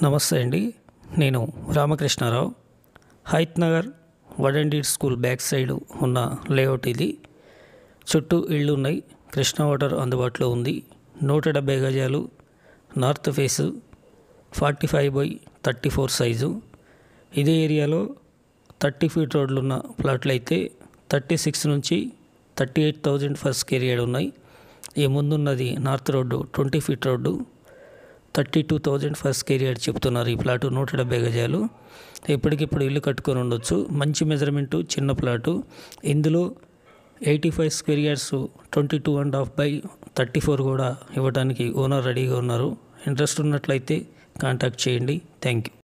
నమస్తే అండి నేను రామకృష్ణారావు హైత్ నగర్ వడండి స్కూల్ బ్యాక్ సైడ్ ఉన్న లేఅవుట్ ఇది చుట్టూ ఇళ్ళు ఉన్నాయి కృష్ణా వాటర్ అందుబాటులో ఉంది నూట డెబ్బై గజాలు north face forty five by thirty four size ఇదే ఏరియాలో థర్టీ ఫీట్ రోడ్లు ఉన్న ప్లాట్లు అయితే థర్టీ సిక్స్ నుంచి thirty eight thousand per square yard ఉన్నాయి ఈ ముందున్నది north road twenty feet road thirty two thousand per square yard చెప్తున్నారు ఈ ప్లాటు నూట డెబ్బై గజాలు ఇప్పటికిప్పుడు ఇల్లు కట్టుకొని ఉండొచ్చు మంచి మెజర్మెంటు చిన్న ప్లాటు ఇందులో eighty five square yards twenty two and half by thirty four కూడా ఇవ్వడానికి ఓనర్ రెడీగా ఉన్నారు ఇంట్రెస్ట్ ఉన్నట్లయితే కాంటాక్ట్ చేయండి థ్యాంక్ యూ